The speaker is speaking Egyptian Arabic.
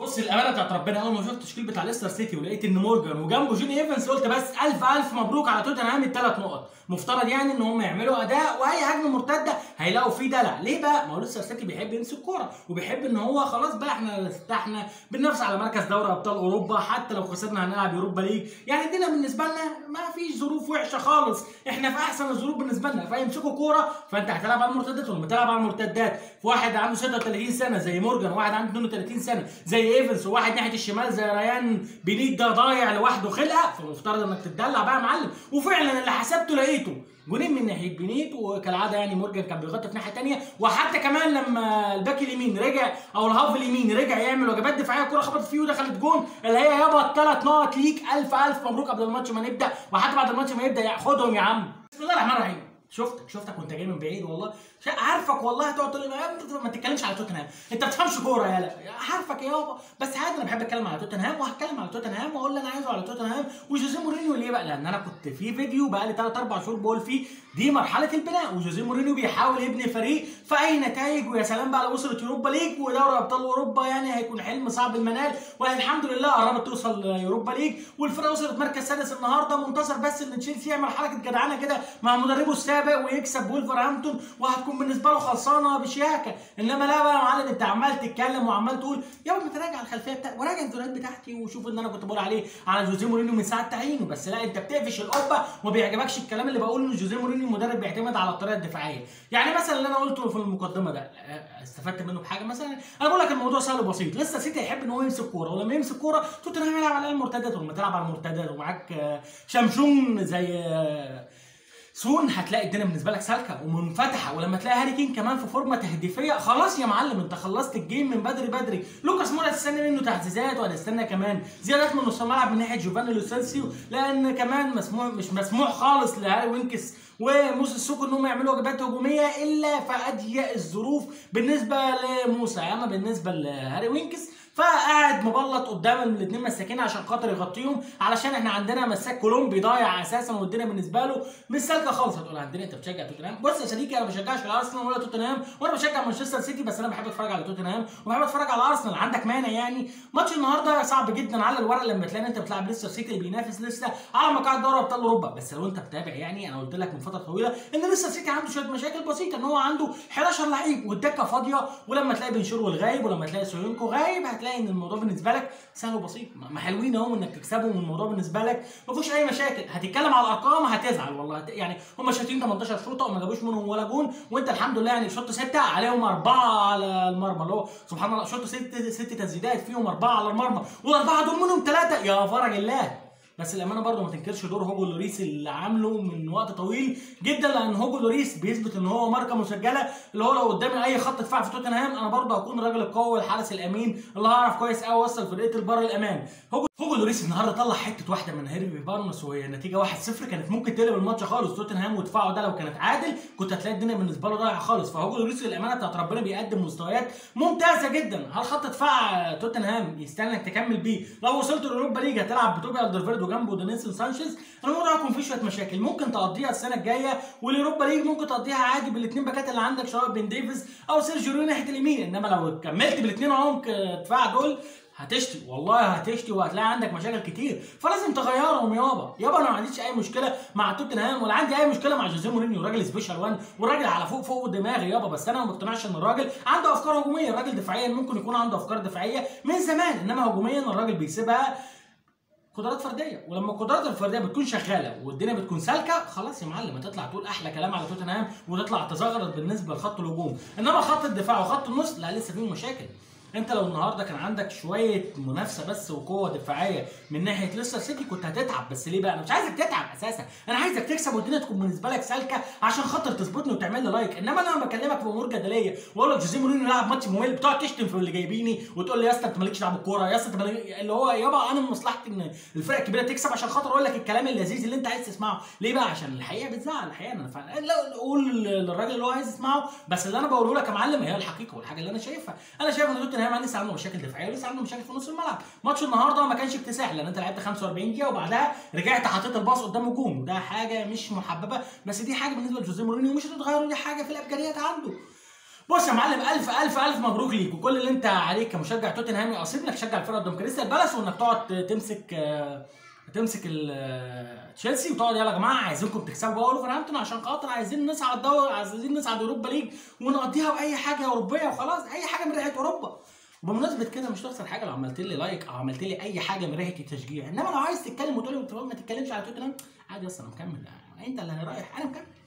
بص الامانه بتاعت ربنا اول ما شفت التشكيل بتاع ليستر سيتي ولقيت ان مورجان وجنبه جون ايفنز قلت بس الف الف مبروك على توتنهام الثلاث نقط مفترض يعني ان هم يعملوا اداء واي هجمه مرتده هيلاقوا فيه دلع ليه بقى ما هو ليستر سيتي بيحب يمسك كوره وبيحب ان هو خلاص بقى احنا ارتحنا بننافس على مركز دوري ابطال اوروبا حتى لو خسرنا هنلعب يوروبا ليج يعني الدنيا بالنسبه لنا ما فيش ظروف وحشه خالص احنا في احسن الظروف بالنسبه لنا فيمسكوا كوره فانت هتلعب على المرتدات ولما تلعب على المرتدات في واحد عنده 36 سنه زي مورجان وواحد عنده 32 سنه زي ايفنس وواحد ناحيه الشمال زي ريان بنيت ده ضايع لوحده خلقه فالمفترض انك تتدلع بقى يا معلم وفعلا اللي حسبته لقيته جونين من ناحيه بنيت وكالعاده يعني مورجان كان بيغطي في ناحيه ثانيه وحتى كمان لما الباك اليمين رجع او الهاف اليمين رجع يعمل وجبات دفاعيه الكره خبطت فيه ودخلت جون اللي هي يابا الثلاث نقط ليك الف الف مبروك قبل الماتش ما نبدا وحتى بعد الماتش ما يبدا خدهم يا عم بسم الله الرحمن الرحيم شفتك شفتك وانت جاي من بعيد والله شا- عارفك والله هتقعد تقول لي يا ابني ما تتكلمش على توتنهام انت ما بتفهمش كوره يالا عارفك يابا بس عادي انا بحب اتكلم على توتنهام وهتكلم على توتنهام واقول اللي انا عايزه على توتنهام وجوزيه مورينيو ليه بقى لان انا كنت في فيديو بقى لي 3 4 شهور بقول فيه دي مرحله البناء وجوزيه مورينيو بيحاول يبني فريق في اي نتائج ويا سلام بقى لو وصلت يوروبا ليج ودوري ابطال اوروبا يعني هيكون حلم صعب المنال والحمد لله قربت توصل يوروبا ليج والفرقه وصلت مركز سادس النهارده منتظر بس ان تشيلسي يعمل حركه جدعانه كده مع مدربه السابق ويكسب وولفرهامبتون وهتكون بالنسبه له خلصانه بشياكه انما لا بقى يا معلم انت عمال تتكلم وعمال تقول يا ما تراجع الخلفيه بتاعتي وراجع الفيديوهات بتاعتي وشوف ان انا كنت بقول عليه على جوزيه مورينيو من ساعه تعيينه بس لا انت بتقفش القبه وما بيعجبكش الكلام اللي بقوله ان جوزيه مورينيو مدرب بيعتمد على الطريقه الدفاعيه يعني مثلا اللي انا قلته في المقدمه ده اه، استفدت منه بحاجه مثلا انا بقول لك الموضوع سهل وبسيط لسه سيتي هيحب ان هو يمسك كوره ولما يمسك كوره توتنهام يلعب على المرتدات ولما تلعب على المرتدات ومعاك اه، شمشون زي اه، سون هتلاقي الدنيا بالنسبه لك سالكه ومنفتحه ولما تلاقي هاري كين كمان في فورمه تهديفيه خلاص يا معلم انت خلصت الجيم من بدري بدري لوكاس مورا هتستنى منه تعزيزات وهتستنى كمان زيادات من نص الملعب من ناحيه جوفاني لوسيلسيو لان كمان مسموح مش مسموح خالص لهاري وينكس وموسى السوق انهم يعملوا واجبات هجوميه الا في اضيق الظروف بالنسبه لموسى اما بالنسبه لهاري وينكس فقاعد مبلط قدام الاثنين مساكين عشان خاطر يغطيهم علشان احنا عندنا مساك كولومبي ضايع اساسا والدنيا بالنسبه له مش سالكه خالص هتقول عندنا انت بتشجع توتنهام بص يا صديقي انا ما بشجعش لا ارسنال ولا توتنهام وانا بشجع مانشستر سيتي بس انا بحب اتفرج على توتنهام وبحب اتفرج على ارسنال عندك مانع يعني ماتش النهارده صعب جدا على الورق لما تلاقي انت بتلعب لسه سيتي اللي بينافس لسه على مقاعد دوري ابطال اوروبا بس لو انت متابع يعني انا قلت لك من فتره طويله ان لسه سيتي عنده شويه مشاكل بسيطه ان هو عنده 11 لعيب والدكه فاضيه ولما تلاقي بن شيرول غايب ولما تلاقي سوينكو غايب هتلاقي ان الموضوع بالنسبه لك سهل وبسيط ما حلوين اهو انك تكسبهم والموضوع بالنسبه لك ما فيهوش اي مشاكل هتتكلم على الارقام هتزعل والله هت... يعني هم شاطين 18 شوطه وما جابوش منهم ولا جون وانت الحمد لله يعني شوط سته عليهم اربعه على المرمى اللي هو سبحان الله شوط ست ست تسديدات فيهم اربعه على المرمى والاربعه دول منهم ثلاثه يا فرج الله بس الامانه برضه ما تنكرش دور هوجو لوريس اللي عامله من وقت طويل جدا لان هوجو لوريس بيثبت ان هو ماركه مسجله اللي هو لو قدامي اي خط دفاع في توتنهام انا برضه هكون الراجل القوي الحارس الامين اللي هعرف كويس قوي اوصل فرقه البر الامان هوجو هوجو لوريس النهارده طلع حته واحده من هيرفي بارنس وهي النتيجه 1-0 كانت ممكن تقلب الماتش خالص توتنهام ودفاعه ده لو كانت عادل كنت هتلاقي الدنيا بالنسبه له ضايعه خالص فهوجو لوريس الامانه بتاعت ربنا بيقدم مستويات ممتازه جدا هل خط دفاع توتنهام يستاهل انك تكمل بيه لو وصلت الاوروبا ليج هتلعب بتوبي الدرفيرد وجنبه دينيسون سانشيز الموضوع هيكون فيه شويه مشاكل ممكن تقضيها السنه الجايه والاوروبا ليج ممكن تقضيها عادي بالاثنين باكات اللي عندك سواء بين ديفيز او سيرجيو ريو ناحيه اليمين انما لو كملت بالاثنين عمق دفاع دول هتشتي والله هتشتي وهتلاقي عندك مشاكل كتير فلازم تغيرهم يابا يابا انا ما عنديش اي مشكله مع توتنهام ولا عندي اي مشكله مع جوزيه مورينيو راجل سبيشال وان والراجل على فوق فوق دماغي يابا بس انا ما مقتنعش ان الراجل عنده افكار هجوميه الراجل دفاعيا ممكن يكون عنده افكار دفاعيه من زمان انما هجوميا الراجل بيسيبها قدرات فرديه ولما القدرات الفرديه بتكون شغاله والدنيا بتكون سالكه خلاص يا معلم هتطلع تقول احلى كلام على توتنهام وتطلع تزغرط بالنسبه لخط الهجوم انما خط الدفاع وخط النص لا لسه فيه مشاكل انت لو النهارده كان عندك شويه منافسه بس وقوه دفاعيه من ناحيه ليستر سيتي كنت هتتعب بس ليه بقى انا مش عايزك تتعب اساسا انا عايزك تكسب والدنيا تكون بالنسبه لك سالكه عشان خاطر تظبطني وتعمل لي لايك انما انا لما بكلمك في امور جدليه واقول لك جوزيه مورينيو لعب ماتش ممل بتقعد تشتم في اللي جايبيني وتقول لي يا اسطى انت مالكش دعوه بالكوره يا اسطى انت مالك- اللي هو يابا انا من مصلحتي ان الفرق الكبيره تكسب عشان خاطر اقول لك الكلام اللذيذ اللي انت عايز تسمعه ليه بقى عشان الحقيقه بتزعل احيانا ف... لا قول للراجل اللي هو عايز يسمعه بس اللي انا بقوله لك يا معلم هي الحقيقه والحاجه اللي انا شايفها انا شايف ان توتنهام لسه عنده مشاكل دفاعيه ولسه عنده مشاكل في نص الملعب ماتش النهارده ما كانش اكتساح لان انت لعبت 45 دقيقه وبعدها رجعت حطيت الباص قدام الجون وده حاجه مش محببه بس دي حاجه بالنسبه لجوزيه مورينيو مش هتتغير ودي حاجه في الابجديات عنده بص يا معلم الف الف الف مبروك ليك وكل اللي انت عليك كمشجع توتنهامي اصيل انك تشجع الفرقه قدام كريستال بالاس وانك تقعد تمسك آه، تمسك ال- آه، تشيلسي وتقعد يلا يا جماعه عايزينكم تكسبوا ولفرهامبتون عشان خاطر عايزين نصعد دوري عايزين نصعد اوروبا ليج ونقضيها باي حاجه اوروبيه وخلاص اي حاجه من ريحه اوروبا وبمناسبه كده مش تخسر حاجه لو عملت لي لايك او عملت لي اي حاجه من ريحه التشجيع انما لو عايز تتكلم وتقول لي ما تتكلمش على توتنهام عادي اصلا انا مكمل انت اللي رايح انا مكمل